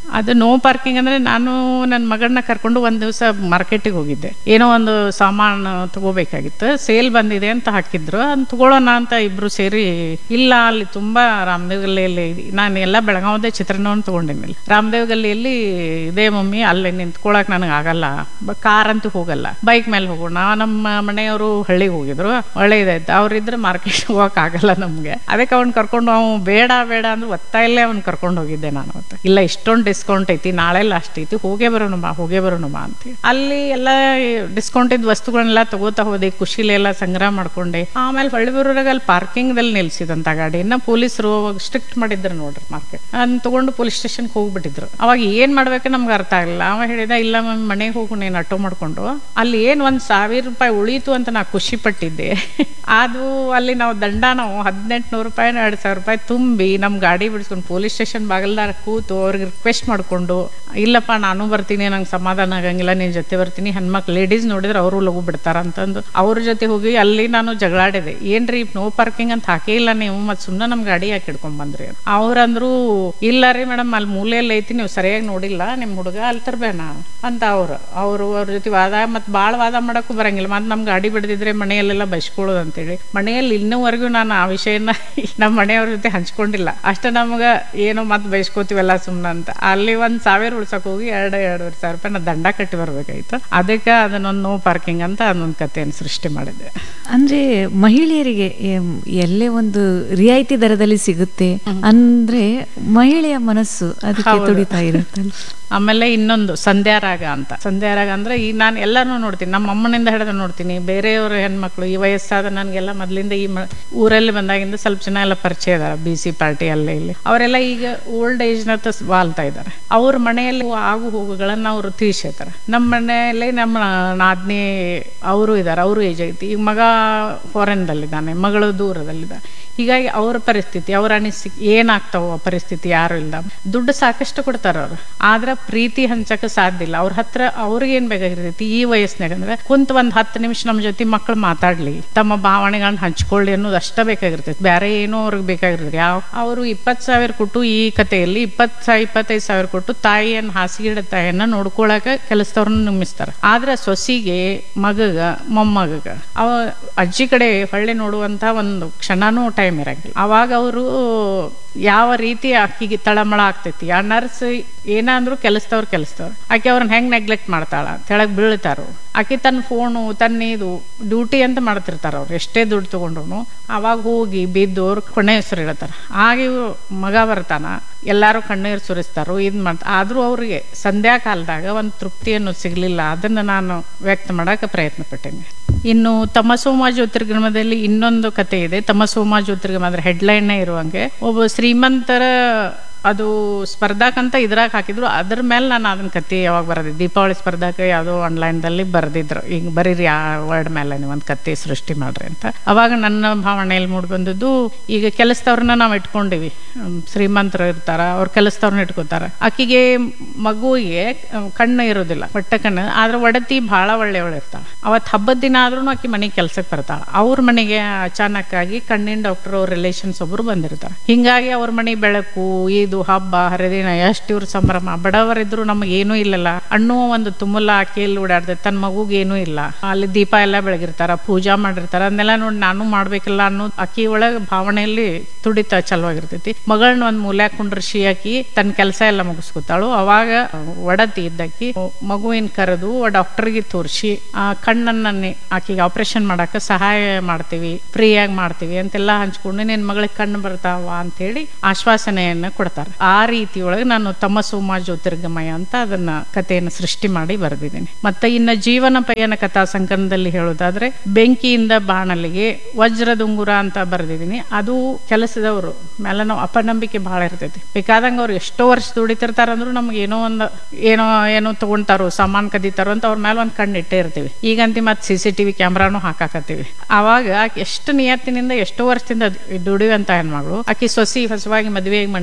ಅದು ನೋ ಪಾರ್ಕಿಂಗ್ ಅಂದ್ರೆ ನಾನು ನನ್ನ ಮಗಳನ್ನ ಕರ್ಕೊಂಡು ಒಂದ್ ದಿವಸ ಮಾರ್ಕೆಟಿಗೆ ಹೋಗಿದ್ದೆ ಏನೋ ಒಂದು ಸಾಮಾನು ತಗೋಬೇಕಾಗಿತ್ತು ಸೇಲ್ ಬಂದಿದೆ ಅಂತ ಹಾಕಿದ್ರು ಅದನ್ನ ತಗೊಳ್ಳೋಣ ಅಂತ ಇಬ್ರು ಸೇರಿ ಇಲ್ಲ ಅಲ್ಲಿ ತುಂಬಾ ರಾಮದೇವ್ ಗಲ್ಲಿಯಲ್ಲಿ ನಾನು ಎಲ್ಲ ಬೆಳಗಾವದೇ ಚಿತ್ರಾನ್ನವನ್ನು ತಗೊಂಡಿನಿ ರಾಮದೇವ್ ಗಲ್ಲಿಯಲ್ಲಿ ಇದೇ ಮಮ್ಮಿ ಅಲ್ಲಿ ನಿಂತ್ಕೊಳಕ್ ನನಗೆ ಆಗಲ್ಲ ಕಾರ್ ಅಂತೂ ಹೋಗಲ್ಲ ಬೈಕ್ ಮೇಲೆ ಹೋಗೋಣ ನಮ್ಮ ಮನೆಯವರು ಹಳ್ಳಿಗೆ ಹೋಗಿದ್ರು ಒಳ್ಳೇದಾಯ್ತು ಅವ್ರಿದ್ರೆ ಮಾರ್ಕೆಟ್ ಹೋಗಕ್ ಆಗಲ್ಲ ನಮ್ಗೆ ಅದಕ್ಕೆ ಅವ್ನ್ ಕರ್ಕೊಂಡು ಅವ್ನು ಬೇಡ ಬೇಡ ಅಂದ್ರೆ ಒತ್ತಾಯಲ್ಲೇ ಅವ್ನ್ ಕರ್ಕೊಂಡು ಹೋಗಿದ್ದೆ ನಾನು ಅವತ್ತು ಇಲ್ಲ ಇಷ್ಟೊಂದು ಡಿಸ್ಕೌಂಟ್ ಐತಿ ನಾಳೆ ಲಾಸ್ಟ್ ಐತಿ ಹೋಗೇ ಬರೋಣ ಬಾ ಹೋಗೇ ಬರೋಣ ಬಾ ಅಂತ ಅಲ್ಲಿ ಎಲ್ಲ ಡಿಸ್ಕೌಂಟ್ ಇದ್ ವಸ್ತುಗಳನ್ನೆಲ್ಲ ತಗೋತಾ ಹೋದೆ ಖುಷಿಲಿ ಎಲ್ಲ ಸಂಗ್ರಹ ಮಾಡ್ಕೊಂಡೆ ಆಮೇಲೆ ಹೊಳ್ಳಿ ಬರೋರಾಗ ಅಲ್ಲಿ ಪಾರ್ಕಿಂಗ್ ದಲ್ಲಿ ನಿಲ್ಸಿದಂತ ಗಾಡಿನ ಪೊಲೀಸರು ಸ್ಟ್ರಿಕ್ಟ್ ಮಾಡಿದ್ರು ನೋಡ್ರಿ ಮಾರ್ಕೆಟ್ ಅದನ್ನ ತಗೊಂಡು ಪೊಲೀಸ್ ಸ್ಟೇಷನ್ಗೆ ಹೋಗ್ಬಿಟ್ಟಿದ್ರು ಅವಾಗ ಏನ್ ಮಾಡ್ಬೇಕು ನಮ್ಗೆ ಅರ್ಥ ಆಗಿಲ್ಲ ಅವ ಹೇಳಿದ ಇಲ್ಲ ಮಮ್ಮಿ ಮನೆಗೆ ಹೋಗು ನೀನು ಆಟೋ ಮಾಡ್ಕೊಂಡು ಅಲ್ಲಿ ಏನ್ ಒಂದ್ ಸಾವಿರ ರೂಪಾಯಿ ಉಳೀತು ಅಂತ ನಾ ಖುಷಿ ಪಟ್ಟಿದ್ದೆ ಅದು ಅಲ್ಲಿ ನಾವು ದಂಡ ನಾವು ಹದಿನೆಂಟುನೂರು ರೂಪಾಯಿ ಎರಡು ಸಾವಿರ ರೂಪಾಯಿ ತುಂಬಿ ನಮ್ ಗಾಡಿ ಬಿಡಿಸ್ಕೊಂಡು ಪೊಲೀಸ್ ಸ್ಟೇಷನ್ ಬಾಗಲ್ದಾರ ಕೂತು ಅವ್ರಿಗೆ ರಿಕ್ವೆಸ್ಟ್ ಮಾಡ್ಕೊಂಡು ಇಲ್ಲಪ್ಪ ನಾನು ಬರ್ತೀನಿ ನಂಗೆ ಸಮಾಧಾನ ಆಗಂಗಿಲ್ಲ ನಿನ್ ಜೊತೆ ಬರ್ತೀನಿ ಹೆಣ್ಮಕ್ಳು ಲೇಡೀಸ್ ನೋಡಿದ್ರೆ ಅವರು ಲಘು ಬಿಡ್ತಾರ ಅಂತಂದು ಅವ್ರ ಜೊತೆ ಹೋಗಿ ಅಲ್ಲಿ ನಾನು ಜಗಳಾಡಿದೆ ಏನ್ರಿ ನೋ ಪಾರ್ಕಿಂಗ್ ಅಂತ ಹಾಕೇ ಇಲ್ಲ ನೀವು ಮತ್ತೆ ಸುಮ್ಮನೆ ನಮ್ ಗಾಡಿ ಯಾಕೆ ಹಿಡ್ಕೊಂಡ್ ಬಂದ್ರಿ ಅಂತ. ಅವ್ರಂದ್ರು ಇಲ್ಲ ರೀ ಮೇಡಮ್ ಅಲ್ಲಿ ಮೂಲೆಯಲ್ಲಿ ಐತಿ ನೀವು ಸರಿಯಾಗಿ ನೋಡಿಲ್ಲ ನಿಮ್ ಹುಡುಗ ಅಲ್ಲಿ ತರ್ಬೇಡ ಅಂತ ಅವ್ರು ಅವರು ಅವ್ರ ಜೊತೆ ವಾದ ಮತ್ ಬಾಳ್ ವಾದ ಮಾಡಕ್ಕೂ ಬರಂಗಿಲ್ಲ ಮತ್ ನಮ್ ಗಾಡಿ ಬಿಡದಿದ್ರೆ ಮನೆಯಲ್ಲೆಲ್ಲ ಬೈಸ್ಕೊಳ್ಳೋದು ಅಂತೇಳಿ ಮನೆಯಲ್ಲಿ ಇನ್ನೂವರೆಗೂ ನಾನು ಆ ವಿಷಯನ ನಮ್ಮ ಮನೆಯವ್ರ ಜೊತೆ ಹಂಚ್ಕೊಂಡಿಲ್ಲ ಅಷ್ಟ ನಮ್ಗ ಏನೋ ಮತ್ ಬೈಸ್ಕೋತೀವಲ್ಲ ಸುಮ್ನ ಅಂತ ಅಲ್ಲಿ ಒಂದ್ ಸಾವಿರ ಉಳ್ಸಕ್ ಹೋಗಿ ಎರಡು ಎರಡೂವರೆ ಸಾವಿರ ರೂಪಾಯಿ ನಾ ದಂಡ ಕಟ್ಟಿ ಬರ್ಬೇಕಾಯ್ತು ಅದಕ್ಕೆ ಅದನ್ನೊಂದು ನೋ ಪಾರ್ಕಿಂಗ್ ಅಂತ ಅದೊಂದು ಕಥೆಯನ್ನು ಸೃಷ್ಟಿ ಮಾಡಿದೆ
ಅಂದ್ರೆ ಮಹಿಳೆಯರಿಗೆ ಎಂ, ಎಲ್ಲೇ ಒಂದು ರಿಯಾಯಿತಿ ದರದಲ್ಲಿ ಸಿಗುತ್ತೆ ಅಂದ್ರೆ ಮಹಿಳೆಯ ಮನಸ್ಸು ಅದಕ್ಕೆ
ಹೌದು.
ತುಡಿತಾ ಇರುತ್ತಲ್ಲ
ಆಮೇಲೆ ಇನ್ನೊಂದು ಸಂಧ್ಯಾರಾಗ ಅಂತ ಸಂಧ್ಯಾರಾಗ ಅಂದ್ರೆ ಈ ನಾನು ಎಲ್ಲಾನು ನೋಡ್ತೀನಿ ನಮ್ಮ ಅಮ್ಮನಿಂದ ಹಿಡಿದು ನೋಡ್ತೀನಿ ಬೇರೆಯವ್ರ ಹೆಣ್ಮಕ್ಳು ಈ ವಯಸ್ಸಾದ ನನಗೆಲ್ಲ ಮೊದಲಿಂದ ಈ ಮ- ಊರಲ್ಲಿ ಬಂದಾಗಿಂದ ಸ್ವಲ್ಪ ಜನ ಎಲ್ಲ ಪರಿಚಯ ಇದಾರೆ ಬಿ ಸಿ ಪಾರ್ಟಿ ಅಲ್ಲೇ ಇಲ್ಲಿ ಅವರೆಲ್ಲ ಈಗ ಓಲ್ಡ್ ಏಜ್ನ ವಾಲ್ತಾ ಇದ್ದಾರೆ ಅವ್ರ ಮನೆಯಲ್ಲಿ ಆಗು ಹೋಗುಗಳನ್ನ ಅವರು ತಿಳಿಸಿರ್ತಾರೆ ನಮ್ಮ ಮನೆಯಲ್ಲಿ ನಮ್ಮ ನಾದ್ನಿ ಅವರು ಇದ್ದಾರೆ ಅವರು ಏಜ್ ಐತಿ ಈಗ ಮಗ ಫಾರಿನ್ದಲ್ಲಿದ್ದಾನೆ ಮಗಳು ದೂರದಲ್ಲಿದ್ದಾನೆ ಹೀಗಾಗಿ ಅವ್ರ ಪರಿಸ್ಥಿತಿ ಅವ್ರ ಅನಿಸಿಕೆ ಏನಾಗ್ತಾವ ಆ ಪರಿಸ್ಥಿತಿ ಯಾರು ಇಲ್ಲ ದುಡ್ಡು ಸಾಕಷ್ಟು ಕೊಡ್ತಾರ ಅವ್ರು ಆದ್ರ ಪ್ರೀತಿ ಹಂಚಕ ಸಾಧ್ಯ ಇಲ್ಲ ಅವ್ರ ಹತ್ರ ಅವ್ರಿಗೆ ಏನ್ ಬೇಕಾಗಿರ್ತೈತಿ ಈ ವಯಸ್ಸಿನಾಗ ಅಂದ್ರೆ ಕುಂತ ಒಂದ್ ಹತ್ತು ನಿಮಿಷ ನಮ್ಮ ಜೊತೆ ಮಕ್ಕಳು ಮಾತಾಡ್ಲಿ ತಮ್ಮ ಭಾವನೆಗಳನ್ನ ಹಂಚ್ಕೊಳ್ಳಿ ಅನ್ನೋದು ಅಷ್ಟ ಬೇಕಾಗಿರ್ತೈತಿ ಬೇರೆ ಏನೋ ಅವ್ರಿಗೆ ಬೇಕಾಗಿರ್ತೈತಿ ಯಾವ ಅವರು ಇಪ್ಪತ್ ಸಾವಿರ ಕೊಟ್ಟು ಈ ಕಥೆಯಲ್ಲಿ ಇಪ್ಪತ್ ಸಾವಿರ ಇಪ್ಪತ್ತೈದು ಸಾವಿರ ಕೊಟ್ಟು ತಾಯಿಯನ್ನ ಹಾಸಿಗೆ ತಾಯಿಯನ್ನ ನೋಡ್ಕೊಳಕ ಕೆಲಸದವ್ರನ್ನ ನುಮ್ಮಿಸ್ತಾರ ಆದ್ರೆ ಸೊಸಿಗೆ ಮಗಗ ಮೊಮ್ಮಗಗ ಅವ ಅಜ್ಜಿ ಕಡೆ ಹೊಳ್ಳಿ ನೋಡುವಂತ ಒಂದು ಕ್ಷಣನೂ ಟೈಮ್ ಇರಂಗಿಲ್ಲ ಅವಾಗ ಅವರು ಯಾವ ರೀತಿ ಅಕ್ಕಿಗೆ ತಳಮಳ ಆಗ್ತೈತಿ ಆ ನರ್ಸ್ ಏನಾದ್ರೂ ಕೆಲಸದವ್ರು ಕೆಲಸದವ್ರು ಆಕೆ ಅವ್ರನ್ನ ಹೆಂಗ್ ನೆಗ್ಲೆಕ್ಟ್ ಮಾಡ್ತಾಳ ತೆಳಗ್ ಬೀಳ್ತಾರು ಆಕೆ ತನ್ನ ಫೋನು ತನ್ನ ಇದು ಡ್ಯೂಟಿ ಅಂತ ಮಾಡ್ತಿರ್ತಾರ ಅವ್ರು ಎಷ್ಟೇ ದುಡ್ಡು ತಗೊಂಡ್ರು ಅವಾಗ ಹೋಗಿ ಬಿದ್ದು ಅವ್ರು ಕೊನೆ ಹೆಸರು ಇಡ್ತಾರ ಆಗ ಇವ್ರು ಮಗ ಬರ್ತಾನ ಎಲ್ಲಾರು ಕಣ್ಣೀರು ಸುರಿಸ್ತಾರೋ ಇದ್ ಮಾಡ್ತ ಆದ್ರೂ ಅವ್ರಿಗೆ ಸಂಧ್ಯಾ ಕಾಲದಾಗ ಒಂದು ತೃಪ್ತಿಯನ್ನು ಸಿಗ್ಲಿಲ್ಲ ಅದನ್ನ ನಾನು ವ್ಯಕ್ತ ಮಾಡಕ್ಕೆ ಪ್ರಯತ್ನ ಪಟ್ಟೇನೆ ಇನ್ನು ತಮಸೋಮ ಜ್ಯೋತಿರ್ಗಮದಲ್ಲಿ ಇನ್ನೊಂದು ಕತೆ ಇದೆ ತಮಸೋಮ ಜ್ಯೋತಿರ್ಗಮ ಅಂದ್ರೆ ಹೆಡ್ಲೈನ್ ಇರುವಂಗೆ ಒಬ್ಬ ಶ್ರೀಮಂತರ ಅದು ಸ್ಪರ್ಧಾಕಂತ ಇದ್ರಾಗ ಹಾಕಿದ್ರು ಅದ್ರ ಮೇಲೆ ನಾನು ಅದನ್ನ ಕತೆ ಯಾವಾಗ ಬರೆದಿದ್ದೆ ದೀಪಾವಳಿ ಸ್ಪರ್ಧಾಕ ಯಾವುದೋ ಆನ್ಲೈನ್ದಲ್ಲಿ ಬರೆದಿದ್ರು ಈಗ ಬರೀರಿ ಆ ವರ್ಡ್ ಮೇಲೆ ನೀವು ಒಂದು ಕತೆ ಸೃಷ್ಟಿ ಮಾಡ್ರಿ ಅಂತ ಅವಾಗ ನನ್ನ ಭಾವನೆಯಲ್ಲಿ ಮೂಡಿ ಬಂದದ್ದು ಈಗ ಕೆಲಸದವ್ರನ್ನ ನಾವು ಇಟ್ಕೊಂಡಿವಿ ಹ್ಮ್, ಶ್ರೀಮಂತರು ಇರ್ತಾರ ಅವ್ರ ಕೆಲಸದವ್ರನ್ನ ಇಟ್ಕೋತಾರ ಆಕಿಗೆ ಮಗುವಿಗೆ ಅಹ್, ಕಣ್ಣು ಇರೋದಿಲ್ಲ ಹೊಟ್ಟೆ ಕಣ್ಣು ಆದ್ರೆ ಒಡತಿ ಬಹಳ ಒಳ್ಳೆಯವಳು ಇರ್ತಾಳ ಅವತ್ತು ಹಬ್ಬದ ದಿನ ಆದ್ರೂ ಆಕಿ ಮನೆಗೆ ಕೆಲ್ಸಕ್ಕೆ ಬರ್ತಾಳ ಅವ್ರ ಮನೆಗೆ ಅಚಾನಕ್ ಆಗಿ ಕಣ್ಣಿನ ಡಾಕ್ಟರ್ ಅವ್ರ ರಿಲೇಷನ್ಸ್ ಒಬ್ರು ಬಂದಿರ್ತಾರ ಹಿಂಗಾಗಿ ಅವ್ರ ಮನೆ ಬೆಳಕು ಇದು ಹಬ್ಬ ಹರಿದಿನ ಎಷ್ಟು ಇವ್ರ ಸಂಭ್ರಮ ಬಡವರಿದ್ರು ನಮಗೆ ಏನೂ ಇಲ್ಲಲ್ಲ ಅನ್ನುವ ಒಂದು ತುಮುಲ ಆಕೆಯಲ್ಲಿ ಓಡಾಡ್ತೈತೆ ತನ್ನ ಮಗುಗೆ ಏನೂ ಇಲ್ಲ ಅಲ್ಲಿ ದೀಪ ಎಲ್ಲ ಬೆಳಗಿರ್ತಾರ ಪೂಜಾ ಮಾಡಿರ್ತಾರ ಅದನ್ನೆಲ್ಲ ನೋಡಿ ನಾನು ಮಾಡ್ಬೇಕಲ್ಲ ಅನ್ನೋ ಅಕ್ಕಿ ಒಳಗೆ ಭಾವನೆಯಲ್ಲಿ ತುಡಿತ ಚಲವಾಗಿರ್ತೈತಿ ಮಗಳನ್ನ ಒಂದ್ ಮೂಲ್ಯಾಗ ಕುಂಡ್ರಿಸಿ ಆಕಿ ತನ್ನ ಕೆಲಸ ಎಲ್ಲ ಮುಗಿಸ್ಕೊತಾಳು ಅವಾಗ ಒಡತಿ ಇದ್ದಕ್ಕಿ ಮಗುವಿನ ಕರೆದು ಡಾಕ್ಟರ್ಗೆ ತೋರಿಸಿ ಆ ಕಣ್ಣನ್ನ ನಿ- ಆಕಿಗೆ ಆಪರೇಷನ್ ಮಾಡಾಕ ಸಹಾಯ ಮಾಡ್ತೀವಿ ಫ್ರೀಯಾಗಿ ಮಾಡ್ತೀವಿ ಅಂತೆಲ್ಲ ಹಂಚ್ಕೊಂಡು ನಿನ್ ಮಗಳಿಗೆ ಕಣ್ಣು ಬರ್ತಾವ ಅಂತೇಳಿ ಆಶ್ವಾಸನೆಯನ್ನ ಕೊಡ್ತಾರೆ ಆ ರೀತಿಯೊಳಗೆ ನಾನು ತಮ್ಮ ಸೋಮ ಜ್ಯೋತಿರ್ಗಮಯ ಅಂತ ಅದನ್ನ ಕಥೆಯನ್ನು ಸೃಷ್ಟಿ ಮಾಡಿ ಬರೆದಿದ್ದೀನಿ ಮತ್ತೆ ಇನ್ನ ಜೀವನ ಪಯಣ ಕಥಾ ಸಂಕಲನದಲ್ಲಿ ಹೇಳೋದಾದ್ರೆ ಬೆಂಕಿಯಿಂದ ಬಾಣಲಿಗೆ ವಜ್ರದುಂಗುರ ಅಂತ ಬರೆದಿದ್ದೀನಿ ಅದು ಕೆಲಸದವರು ಮೇಲೆ ನಾವು ಅಪನಂಬಿಕೆ ಬಹಳ ಇರ್ತೈತಿ ಬೇಕಾದಂಗ ಅವ್ರು ಎಷ್ಟೋ ವರ್ಷ ದುಡಿತಿರ್ತಾರ ಅಂದ್ರೂ ನಮ್ಗೆ ಏನೋ ಒಂದು ಏನೋ ಏನೋ ತಗೊಂತಾರೋ ಸಾಮಾನ್ ಕದೀತಾರೋ ಅಂತ ಅವ್ರ ಮೇಲೆ ಒಂದು ಕಣ್ಣು ಇಟ್ಟೇ ಇರ್ತೀವಿ ಈಗಂತಿ ಮತ್ತೆ ಸಿ ಸಿ ಟಿವಿ ಕ್ಯಾಮ್ರಾನು ಹಾಕಾಕತ್ತೀವಿ ಅವಾಗ ಆಕೆ ಎಷ್ಟು ನಿಯತ್ತಿನಿಂದ ಎಷ್ಟೋ ವರ್ಷದಿಂದ ದುಡಿಯುವಂತ ಹೆಣ್ಮಗಳು ಆಕಿ ಸೊಸಿ ಹೊಸವಾಗಿ ಮದುವೆಯಾಗಿ ಮನೆಗೆ ಬರ್ತಾಳ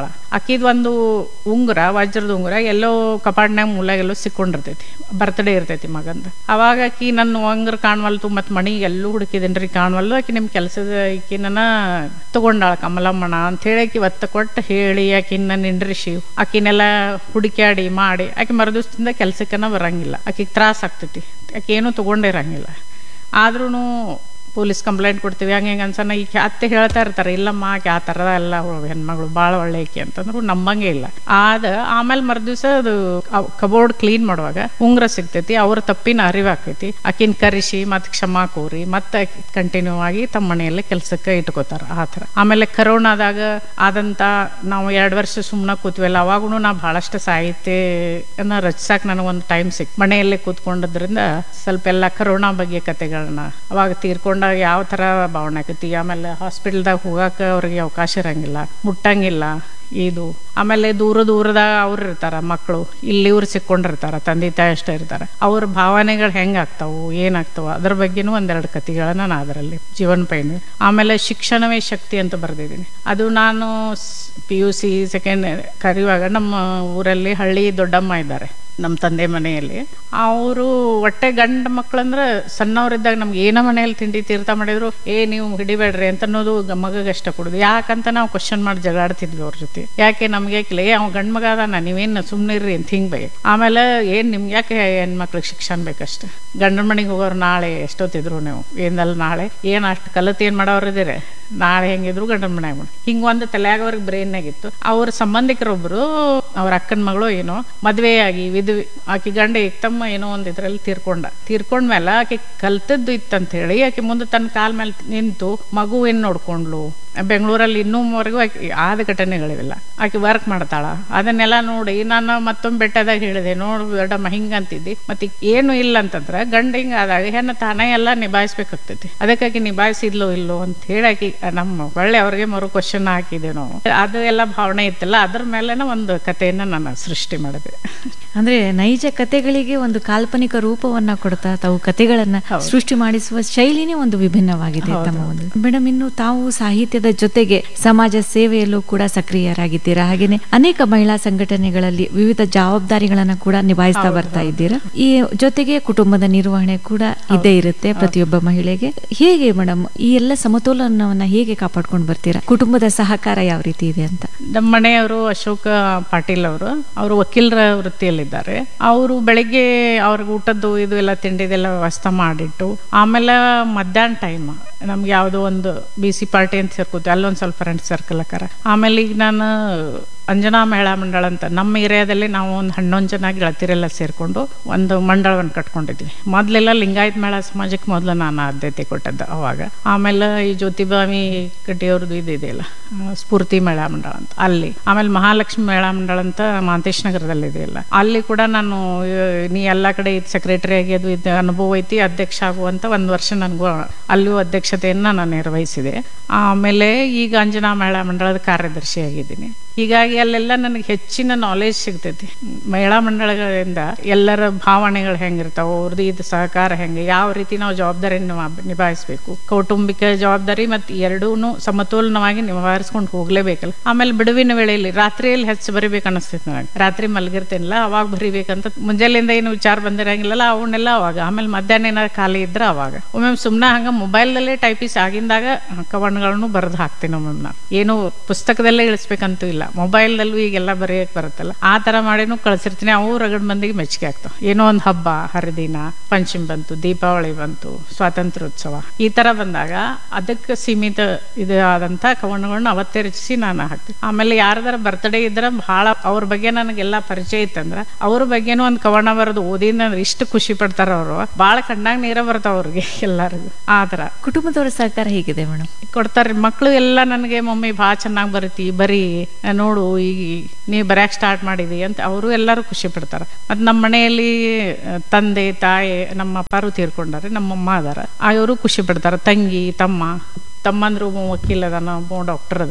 ತಗೊಂಡಾಳ ಆಕಿದ್ ಒಂದು ಉಂಗುರ ವಜ್ರದ ಉಂಗುರ ಎಲ್ಲೋ ಕಪಾಡ್ನ್ಯಾಗ ಮೂಲೆಗೆಲ್ಲೋ ಸಿಕ್ಕೊಂಡಿರ್ತೈತಿ ಬರ್ತ್ಡೇ ಇರ್ತೈತಿ ಮಗಂದ ಅವಾಗ ಆಕಿ ನನ್ನ ಉಂಗುರ ಕಾಣವಲ್ತು ಮತ್ತು ಮಣಿ ಎಲ್ಲೂ ಹುಡುಕಿದೇನ್ರಿ ಕಾಣವಲ್ಲು ಆಕಿ ನಿಮ್ಮ ಕೆಲಸದ ಈಕಿನ ತಗೊಂಡಾಳ ಕಮಲಮ್ಮಣ ಅಂತ ಹೇಳಿ ಆಕಿ ಒತ್ತ ಕೊಟ್ಟು ಹೇಳಿ ಆಕಿನ ನಿಂಡ್ರಿಸಿ ಆಕಿನೆಲ್ಲ ಹುಡುಕ್ಯಾಡಿ ಮಾಡಿ ಆಕಿ ಮರುದಿವ್ಸದಿಂದ ಕೆಲ್ಸಕ್ಕನ ಬರಂಗಿಲ್ಲ ಆಕಿಗೆ ತ್ರಾಸ ಆಗ್ತೈತಿ ಆಕಿ ಏನೂ ತಗೊಂಡಿರಂಗಿಲ್ಲ ಆದ್ರೂ ಪೊಲೀಸ್ ಕಂಪ್ಲೇಂಟ್ ಕೊಡ್ತೀವಿ ಹಂಗೆ ಹಿಂಗೆ ಅನ್ಸನ ಈಗ ಅತ್ತೆ ಹೇಳ್ತಾ ಇರ್ತಾರೆ ಇಲ್ಲಮ್ಮ ಆಕೆ ಆ ಥರದ ಎಲ್ಲ ಹೆಣ್ಮಗಳು ಭಾಳ ಒಳ್ಳೆ ಆಕಿ ಅಂತಂದ್ರು ನಂಬಂಗೆ ಇಲ್ಲ ಆದ ಆಮೇಲೆ ಮರುದಿವ್ಸ ಅದು ಕಬೋರ್ಡ್ ಕ್ಲೀನ್ ಮಾಡುವಾಗ ಉಂಗ್ರ ಸಿಗ್ತೈತಿ ಅವ್ರ ತಪ್ಪಿನ ಅರಿವಾಗ್ತೈತಿ ಆಕಿನ ಕರೆಸಿ ಮತ್ತೆ ಕ್ಷಮಾ ಕೋರಿ ಮತ್ತೆ ಕಂಟಿನ್ಯೂ ಆಗಿ ತಮ್ಮ ಮನೆಯಲ್ಲೇ ಕೆಲಸಕ್ಕೆ ಇಟ್ಕೋತಾರ ಆ ಥರ ಆಮೇಲೆ ಕರೋನಾದಾಗ ಆದಂತ ನಾವು ಎರಡು ವರ್ಷ ಸುಮ್ಮನೆ ಕೂತ್ವಲ್ಲ ಅವಾಗೂ ನಾ ಭಾಳಷ್ಟು ಸಾಹಿತ್ಯನ ರಚಿಸಕ್ಕೆ ನನಗೊಂದು ಟೈಮ್ ಸಿಕ್ ಮನೆಯಲ್ಲೇ ಕೂತ್ಕೊಂಡದ್ರಿಂದ ಸ್ವಲ್ಪ ಎಲ್ಲ ಕರೋನಾ ಬಗ್ಗೆ ಕತೆಗಳನ್ನ ಅವಾಗ ತೀರ್ಕೊಂಡಾಗ ಯಾವ ಥರ ಭಾವನೆ ಆಕೈತಿ ಆಮೇಲೆ ಹಾಸ್ಪಿಟಲ್ದಾಗ ಹೋಗಕ್ಕೆ ಅವ್ರಿಗೆ ಅವಕಾಶ ಇರಂಗಿಲ್ಲ ಮುಟ್ಟಂಗಿಲ್ಲ ಇದು ಆಮೇಲೆ ದೂರ ದೂರದಾಗ ಅವ್ರು ಇರ್ತಾರ ಮಕ್ಕಳು ಇಲ್ಲಿ ಇವ್ರು ಸಿಕ್ಕೊಂಡಿರ್ತಾರ ತಂದೆ ತಾಯಿ ಅಷ್ಟೇ ಇರ್ತಾರ ಅವ್ರ ಭಾವನೆಗಳು ಹೆಂಗಾಗ್ತಾವು ಏನಾಗ್ತಾವ ಅದ್ರ ಬಗ್ಗೆನೂ ಒಂದೆರಡು ಕತೆಗಳನ್ನ ನಾನು ಅದರಲ್ಲಿ ಜೀವನ ಪೈನ್ ಆಮೇಲೆ ಶಿಕ್ಷಣವೇ ಶಕ್ತಿ ಅಂತ ಬರೆದಿದ್ದೀನಿ ಅದು ನಾನು ಪಿ ಯು ಸಿ ಸೆಕೆಂಡ್ ಕರೆಯುವಾಗ ನಮ್ಮ ಊರಲ್ಲಿ ಹಳ್ಳಿ ದೊಡ್ಡಮ್ಮ ಇದ್ದಾರೆ ನಮ್ಮ ತಂದೆ ಮನೆಯಲ್ಲಿ ಅವರು ಹೊಟ್ಟೆ ಗಂಡ ಮಕ್ಕಳಂದ್ರೆ ಸಣ್ಣವರಿದ್ದಾಗ ನಮ್ಗೆ ಏನ ಮನೆಯಲ್ಲಿ ತಿಂಡಿ ತೀರ್ಥ ಮಾಡಿದ್ರು ಏ ನೀವು ಹಿಡಿಬೇಡ್ರಿ ಅಂತ ಅನ್ನೋದು ಮಗಗೆ ಇಷ್ಟ ಕೊಡೋದು ಯಾಕಂತ ನಾವು ಕ್ವಶನ್ ಮಾಡಿ ಜಗಾಡ್ತಿದ್ವಿ ಅವ್ರ ಜೊತೆ ಯಾಕೆ ನಮ್ಗೆ ಯಾಕಿಲ್ಲ ಏ ಅವ್ನು ಗಂಡ ಮಗ ಅದಾನ ನೀವೇನು ಸುಮ್ಮನೆ ಇರ್ರಿ ಅಂತ ಹಿಂಗೆ ಬೈ ಆಮೇಲೆ ಏನು ನಿಮ್ಗೆ ಯಾಕೆ ಹೆಣ್ಮಕ್ಳಿಗೆ ಶಿಕ್ಷಣ ಬೇಕಷ್ಟು ಗಂಡನ ಮನೆಗೆ ಹೋಗೋರು ನಾಳೆ ಎಷ್ಟೊತ್ತಿದ್ರು ನೀವು ಏನಲ್ಲ ನಾಳೆ ಏನು ಅಷ್ಟು ಕಲಿತು ಏನು ಮಾಡೋರಿದ್ದೀರಿ ನಾಳೆ ಹೆಂಗಿದ್ರು ಗಂಡನ ಮನ್ಯಾಗ ಮಾಡಿ ಹಿಂಗೆ ಒಂದು ತಲೆಯಾಗ ಅವ್ರಿಗೆ ಬ್ರೈನ್ನಾಗಿತ್ತು ಅವ್ರ ಸಂಬಂಧಿಕರೊಬ್ಬರು ಅವ್ರ ಅಕ್ಕನ ಮಗಳು ಏನೋ ಮದುವೆಯಾಗಿ ವಿಧವಿ ಆಕೆ ಗಂಡ ತಮ್ಮ ಏನೋ ಒಂದು ಇದ್ರಲ್ಲಿ ತೀರ್ಕೊಂಡ ತೀರ್ಕೊಂಡ್ಮೇಲೆ ಆಕೆ ಕಲ್ತದ್ದು ಇತ್ತಂತ ಹೇಳಿ ಆಕೆ ಮುಂದೆ ತನ್ನ ಕಾಲ ಮೇಲೆ ನಿಂತು ಮಗು ಏನು ನೋಡ್ಕೊಂಡ್ಲು ಬೆಂಗಳೂರಲ್ಲಿ ಇನ್ನೂವರೆಗೂ ಆಕೆ ಆದ ಘಟನೆಗಳಿವೆಲ್ಲ ಆಕೆ ವರ್ಕ್ ಮಾಡ್ತಾಳ ಅದನ್ನೆಲ್ಲ ನೋಡಿ ನಾನು ಮತ್ತೊಮ್ಮೆ ಬೆಟ್ಟದಾಗ ಹೇಳಿದೆ ನೋಡು ದೊಡ್ಡಮ್ಮ ಹಿಂಗೆ ಅಂತಿದ್ದಿ ಮತ್ತೆ ಏನು ಇಲ್ಲ ಅಂತಂದ್ರೆ ಗಂಡ ಹಿಂಗೆ ಆದಾಗ ಹೆಣ್ಣು ತಾನೇ ಎಲ್ಲ ನಿಭಾಯಿಸ್ಬೇಕಾಗ್ತೈತಿ ಅದಕ್ಕಾಗಿ ನಿಭಾಯಿಸಿದ್ಲೋ ಇಲ್ಲೋ ಅಂತ ಹೇಳಿ ಆಕಿ ನಮ್ಮ ಒಳ್ಳೆ ಅವ್ರಿಗೆ ಮರು ಕ್ವಶನ್ ಹಾಕಿದೆ ನಾವು ಅದು ಎಲ್ಲ ಭಾವನೆ ಇತ್ತಲ್ಲ ಅದ್ರ ಮೇಲೆನ ಒಂದು ಕಥೆಯನ್ನ ನಾನು ಸೃಷ್ಟಿ ಮಾಡಿದೆ
ಅಂದ್ರೆ ನೈಜ ಕತೆಗಳಿಗೆ ಒಂದು ಕಾಲ್ಪನಿಕ ರೂಪವನ್ನ ಕೊಡ್ತಾ ತಾವು ಕತೆಗಳನ್ನ ಸೃಷ್ಟಿ ಮಾಡಿಸುವ ಶೈಲಿನೇ ಒಂದು ವಿಭಿನ್ನವಾಗಿದೆ ತಮ್ಮ ಒಂದು ಮೇಡಮ್ ಇನ್ನು ತಾವು ಸಾಹಿತ್ಯದ ಜೊತೆಗೆ ಸಮಾಜ ಸೇವೆಯಲ್ಲೂ ಕೂಡ ಸಕ್ರಿಯರಾಗಿದ್ದೀರಾ ಹಾಗೇನೆ ಅನೇಕ ಮಹಿಳಾ ಸಂಘಟನೆಗಳಲ್ಲಿ ವಿವಿಧ ಜವಾಬ್ದಾರಿಗಳನ್ನ ಕೂಡ ನಿಭಾಯಿಸ್ತಾ ಬರ್ತಾ ಇದ್ದೀರಾ ಈ ಜೊತೆಗೆ ಕುಟುಂಬದ ನಿರ್ವಹಣೆ ಕೂಡ ಇದ್ದೇ ಇರುತ್ತೆ ಪ್ರತಿಯೊಬ್ಬ ಮಹಿಳೆಗೆ ಹೇಗೆ ಮೇಡಮ್ ಈ ಎಲ್ಲ ಸಮತೋಲನವನ್ನ ಹೇಗೆ ಕಾಪಾಡ್ಕೊಂಡು ಬರ್ತೀರಾ ಕುಟುಂಬದ ಸಹಕಾರ ಯಾವ ರೀತಿ ಇದೆ ಅಂತ
ನಮ್ಮ ಮನೆಯವರು ಅಶೋಕ ಪಾಟೀಲ್ ಅವರು ಅವರು ವಕೀಲರ ವೃತ್ತಿಯಲ್ಲಿದ್ದಾರೆ ಅವರು ಬೆಳಿಗ್ಗೆ ಅವ್ರಿಗೆ ಊಟದ್ದು ಇದು ಎಲ್ಲ ತಿಂಡಿದೆಲ್ಲ ವ್ಯವಸ್ಥೆ ಮಾಡಿಟ್ಟು ಆಮೇಲೆ ಮಧ್ಯಾಹ್ನ ಟೈಮ್ ನಮ್ಗೆ ಯಾವುದೋ ಒಂದು ಬಿ ಸಿ ಪಾರ್ಟಿ ಅಂತ ಸೇರ್ಕೋತೀವಿ ಅಲ್ಲೊಂದು ಸ್ವಲ್ಪ ಫ್ರೆಂಡ್ಸ್ ಸರ್ಕಲ್ ಅಕ್ಕಾರ ಆಮೇಲೆ ಈಗ ನಾನು ಅಂಜನಾ ಮಹಿಳಾ ಮಂಡಳ ಅಂತ ನಮ್ಮ ಏರಿಯಾದಲ್ಲಿ ನಾವು ಒಂದು ಹನ್ನೊಂದು ಜನ ಗೆಳತಿರೆಲ್ಲ ಸೇರಿಕೊಂಡು ಒಂದು ಮಂಡಳವನ್ನು ಕಟ್ಕೊಂಡಿದ್ವಿ ಮೊದಲೆಲ್ಲ ಲಿಂಗಾಯತ್ ಮೇಳ ಸಮಾಜಕ್ಕೆ ಮೊದಲು ನಾನು ಆದ್ಯತೆ ಕೊಟ್ಟದ್ದು ಅವಾಗ ಆಮೇಲೆ ಈ ಜ್ಯೋತಿಬಾವಿ ಕಟ್ಟಿಯವ್ರದ್ದು ಇದು ಇದೆಯಲ್ಲ ಆ, ಸ್ಫೂರ್ತಿ ಮೇಳಾ ಮಂಡಳ ಅಂತ ಅಲ್ಲಿ ಆಮೇಲೆ ಮಹಾಲಕ್ಷ್ಮಿ ಮೇಳಾ ಮಂಡಳ ಅಂತ ಮಾಂತೇಶ್ ನಗರದಲ್ಲಿ ಇದೆಯಲ್ಲ ಅಲ್ಲಿ ಕೂಡ ನಾನು ಆ, ನೀ ಎಲ್ಲ ಕಡೆ ಇದು ಸೆಕ್ರೆಟರಿ ಆಗಿ ಅದು ಇದು ಅನುಭವ ಐತಿ ಅಧ್ಯಕ್ಷ ಆಗುವಂತ ಒಂದು ವರ್ಷ ನನಗೂ ಅಲ್ಲೂ ಅಧ್ಯಕ್ಷತೆಯನ್ನು ನಾನು ನಿರ್ವಹಿಸಿದೆ ಆಮೇಲೆ ಈಗ ಅಂಜನಾ ಮೇಳಾ ಮಂಡಳದ ಕಾರ್ಯದರ್ಶಿ ಆಗಿದ್ದೀನಿ ಹೀಗಾಗಿ ಅಲ್ಲೆಲ್ಲ ನನಗೆ ಹೆಚ್ಚಿನ ನಾಲೆಜ್ ಸಿಗ್ತೈತಿ ಮಹಿಳಾ ಮಂಡಳಗಳಿಂದ ಎಲ್ಲರ ಭಾವನೆಗಳು ಹೆಂಗಿರ್ತಾವ ಅವ್ರದ್ದು ಇದು ಸಹಕಾರ ಹೆಂಗೆ ಯಾವ ರೀತಿ ನಾವು ಜವಾಬ್ದಾರಿಯನ್ನು ನಿಭಾಯಿಸಬೇಕು ಕೌಟುಂಬಿಕ ಜವಾಬ್ದಾರಿ ಮತ್ತು ಎರಡೂ ಸಮತೋಲನವಾಗಿ ನಿಭಾಯಿಸ್ಕೊಂಡು ಹೋಗ್ಲೇಬೇಕಲ್ಲ ಆಮೇಲೆ ಬಿಡುವಿನ ವೇಳೆಯಲ್ಲಿ ರಾತ್ರಿಯಲ್ಲಿ ಹೆಚ್ಚು ಬರಿಬೇಕು ಅನಿಸ್ತೈತಿ ನನಗೆ ರಾತ್ರಿ ಮಲಗಿರ್ತೇನಲ್ಲ ಅವಾಗ ಬರಿಬೇಕಂತ ಮುಂಜಾನೆಯಿಂದ ಏನು ವಿಚಾರ ಬಂದಿರಂಗಿಲ್ಲಲ್ಲ ಅವನ್ನೆಲ್ಲ ಅವಾಗ ಆಮೇಲೆ ಮಧ್ಯಾಹ್ನ ಏನಾದ್ರು ಖಾಲಿ ಇದ್ರೆ ಅವಾಗ ಒಮ್ಮೆ ಸುಮ್ಮನೆ ಹಂಗೆ ಮೊಬೈಲ್ದಲ್ಲೇ ಟೈಪಿಸ್ ಆಗಿಂದಾಗ ಕವನಗಳನ್ನು ಬರೆದು ಹಾಕ್ತೀನಿ ಒಮ್ಮೊಮ್ಮೆ ನಾನು ಏನು ಪುಸ್ತಕದಲ್ಲೇ ಇಳಿಸ್ಬೇಕಂತೂ ಇಲ್ಲ ಮೊಬೈಲ್ದಲ್ಲೂ ಈಗೆಲ್ಲ ಬರೆಯಕ್ಕೆ ಬರುತ್ತಲ್ಲ ಆ ಥರ ಮಾಡಿನೂ ಕಳಿಸಿರ್ತೀನಿ ಅವು ರಗಡ್ ಮಂದಿಗೆ ಮೆಚ್ಚುಗೆ ಆಗ್ತಾವ ಏನೋ ಒಂದು ಹಬ್ಬ ಹರಿದಿನ ಪಂಚಮಿ ಬಂತು ದೀಪಾವಳಿ ಬಂತು ಸ್ವಾತಂತ್ರ್ಯೋತ್ಸವ ಈ ಥರ ಬಂದಾಗ ಅದಕ್ಕೆ ಸೀಮಿತ ಇದು ಆದಂಥ ಕವನಗಳನ್ನ ಅವತ್ತೇ ರಚಿಸಿ ನಾನು ಹಾಕ್ತೀನಿ ಆಮೇಲೆ ಯಾರದಾರ ಬರ್ತ್ಡೇ ಇದ್ರೆ ಭಾಳ ಅವ್ರ ಬಗ್ಗೆ ನನಗೆಲ್ಲ ಪರಿಚಯ ಇತ್ತಂದ್ರೆ ಅವ್ರ ಬಗ್ಗೆನೂ ಒಂದು ಕವನ ಬರೋದು ಓದಿನ ಇಷ್ಟು ಖುಷಿ ಪಡ್ತಾರ ಅವರು ಭಾಳ ಕಣ್ಣಾಗ ನೀರ ಬರ್ತಾವ ಅವ್ರಿಗೆ ಎಲ್ಲರಿಗೂ ಆ ಥರ
ಕುಟುಂಬದವರ ಸಹಕಾರ ಹೇಗಿದೆ ಮೇಡಮ್
ಕೊಡ್ತಾರೆ ಮಕ್ಕಳು ಎಲ್ಲ ನನಗೆ ಮಮ್ಮಿ ಭಾಳ ಚೆನ್ನಾಗಿ ಬರೀತಿ ಬರೀ ನೋಡು ಈಗ ನೀ ಬರ್ಯಾಕೆ ಸ್ಟಾರ್ಟ್ ಮಾಡಿದಿ ಅಂತ ಅವರು ಎಲ್ಲರೂ ಖುಷಿ ಪಡ್ತಾರೆ ಮತ್ತು ನಮ್ಮ ಮನೆಯಲ್ಲಿ ಆ, ತಂದೆ ತಾಯಿ ನಮ್ಮ ಅಪ್ಪಾರು ತೀರ್ಕೊಂಡಾರೆ ನಮ್ಮಮ್ಮ ಅದಾರ ಅವರು ಖುಷಿ ಪಡ್ತಾರೆ ತಂಗಿ ತಮ್ಮ ತಮ್ಮಂದ್ರು ಒಬ್ಬ ವಕೀಲ್ ಅದಾನ ಒಬ್ಬ ಡಾಕ್ಟರ್ ಅದಾರ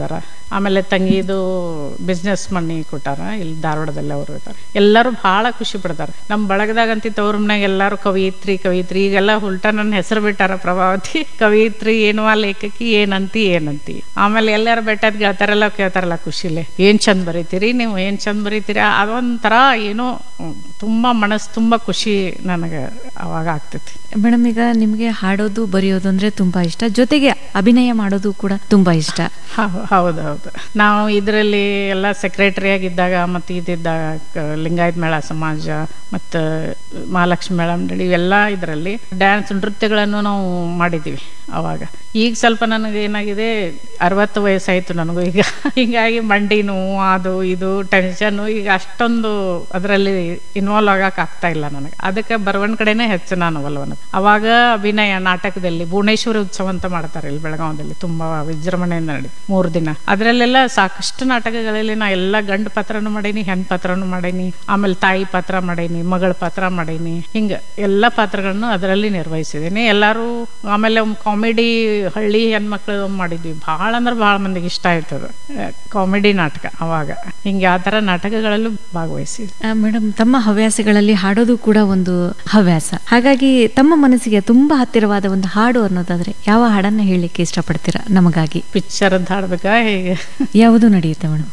ಆಮೇಲೆ ತಂಗಿದು ಬಿಸ್ನೆಸ್ ಮನಿ ಕೊಟ್ಟಾರ ಇಲ್ಲಿ ಧಾರವಾಡದಲ್ಲಿ ಅವರು ಇರ್ತಾರೆ ಎಲ್ಲರೂ ಭಾಳ ಖುಷಿ ಪಡ್ತಾರೆ ನಮ್ಮ ಬಳಗದಾಗಂತಿ ತವ್ರ ಮನ್ಯಾಗ ಎಲ್ಲರೂ ಕವಿಯತ್ರಿ ಕವಿಯತ್ರಿ ಈಗೆಲ್ಲ ಉಲ್ಟಾ ನನ್ನ ಹೆಸರು ಬಿಟ್ಟಾರ ಪ್ರಭಾವತಿ ಕವಿಯತ್ರಿ ಏನುವ ಲೇಖಕಿ ಏನಂತಿ ಏನಂತಿ ಆಮೇಲೆ ಎಲ್ಲರೂ ಬೆಟ್ಟದ ಗೆಳತಾರೆಲ್ಲ ಕೇಳ್ತಾರಲ್ಲ ಖುಷಿಲೆ ಏನ್ ಚಂದ ಬರೀತೀರಿ ನೀವು ಏನ್ ಚಂದ ಬರೀತೀರಿ ಅದೊಂಥರ ಏನೋ ಹ್ಮ್, ತುಂಬಾ ಮನಸ್ಸು ತುಂಬಾ ಖುಷಿ ನನಗೆ ಅವಾಗ ಆಗ್ತೈತಿ
ಮೇಡಮ್ ಈಗ ನಿಮಗೆ ಹಾಡೋದು ಬರೆಯೋದು ಅಂದ್ರೆ ತುಂಬಾ ಇಷ್ಟ ಜೊತೆಗೆ ಅಭಿನಯ ಮಾಡೋದು ಕೂಡ ತುಂಬಾ ಇಷ್ಟ
ಹೌ- ಹೌದು ಹೌದು ನಾವು ಇದರಲ್ಲಿ ಎಲ್ಲ ಸೆಕ್ರೆಟರಿ ಆಗಿದ್ದಾಗ ಮತ್ತು ಇದ್ದಿದ್ದಾಗ ಕ- ಲಿಂಗಾಯತ್ ಮೇಳ ಸಮಾಜ ಮತ್ತು ಮಹಾಲಕ್ಷ್ಮಿ ಮೇಳ ಮಂಡಳಿ ಇವೆಲ್ಲ ಇದರಲ್ಲಿ ಡ್ಯಾನ್ಸ್ ನೃತ್ಯಗಳನ್ನು ನಾವು ಮಾಡಿದ್ದೀವಿ ಅವಾಗ ಈಗ ಸ್ವಲ್ಪ ನನಗೆ ಏನಾಗಿದೆ ಅರವತ್ತು ವಯಸ್ಸಾಯಿತು ನನಗೂ ಈಗ ಹೀಗಾಗಿ ಮಂಡಿ ನೋವು ಅದು ಇದು ಟೆನ್ಷನ್ನು ಈಗ ಅಷ್ಟೊಂದು ಅದರಲ್ಲಿ ಇನ್ವಾಲ್ವ್ ಆಗಕ್ಕೆ ಆಗ್ತಾ ಇಲ್ಲ ನನಗೆ ಅದಕ್ಕೆ ಬರವಣಿಗೆ ಕಡೆನೇ ಹೆಚ್ಚು ನಾನು ಒಲವನ ಅವಾಗ ಅಭಿನಯ ನಾಟಕದಲ್ಲಿ ಭುವನೇಶ್ವರಿ ಉತ್ಸವ ಅಂತ ಮಾಡ್ತಾರೆ ಇಲ್ಲಿ ಬೆಳಗಾವದಲ್ಲಿ ತುಂಬಾ ವಿಜೃಂಭಣೆಯಿಂದ ನಡಿ ಮೂರು ದಿನ ಅದರಲ್ಲೆಲ್ಲ ಸಾಕಷ್ಟು ನಾಟಕಗಳಲ್ಲಿ ನಾ ಎಲ್ಲ ಗಂಡು ಪಾತ್ರನೂ ಮಾಡೀನಿ ಹೆಣ್ ಪಾತ್ರನೂ ಮಾಡೀನಿ ಆಮೇಲೆ ತಾಯಿ ಪಾತ್ರ ಮಾಡೀನಿ ಮಗಳ ಪಾತ್ರ ಮಾಡೀನಿ ಹಿಂಗ ಎಲ್ಲ ಪಾತ್ರಗಳನ್ನು ಅದರಲ್ಲಿ ನಿರ್ವಹಿಸಿದ್ದೀನಿ ಎಲ್ಲರೂ ಆಮೇಲೆ ಕಾಮಿಡಿ ಹಳ್ಳಿ ಹೆಣ್ಮಕ್ಳು ಮಾಡಿದ್ವಿ ಭಾಳ ಅಂದ್ರೆ ಭಾಳ ಮಂದಿಗೆ ಇಷ್ಟ ಆಯ್ತದ ಕಾಮಿಡಿ ನಾಟಕ ಅವಾಗ ಹಿಂಗೆ ಆ ಥರ ನಾಟಕಗಳಲ್ಲೂ ಭಾಗವಹಿಸಿದ್ವಿ
ಮೇಡಮ್ ತಮ್ಮ ಹವ್ಯಾಸಗಳಲ್ಲಿ ಹಾಡೋದು ಕೂಡ ಒಂದು ಹವ್ಯಾಸ ಹಾಗಾಗಿ ತಮ್ಮ ಮನಸ್ಸಿಗೆ ತುಂಬಾ ಹತ್ತಿರವಾದ ಒಂದು ಹಾಡು ಅನ್ನೋದಾದ್ರೆ ಯಾವ ಹಾಡನ್ನ ಹೇಳಲಿಕ್ಕೆ ಇಷ್ಟಪಡ್ತೀರಾ ನಮಗಾಗಿ
ಪಿಕ್ಚರ್ ಅಂತ ಹಾಡ್ಬೇಕಾ ಹೇಗೆ
ಯಾವುದು ನಡೆಯುತ್ತೆ ಮೇಡಮ್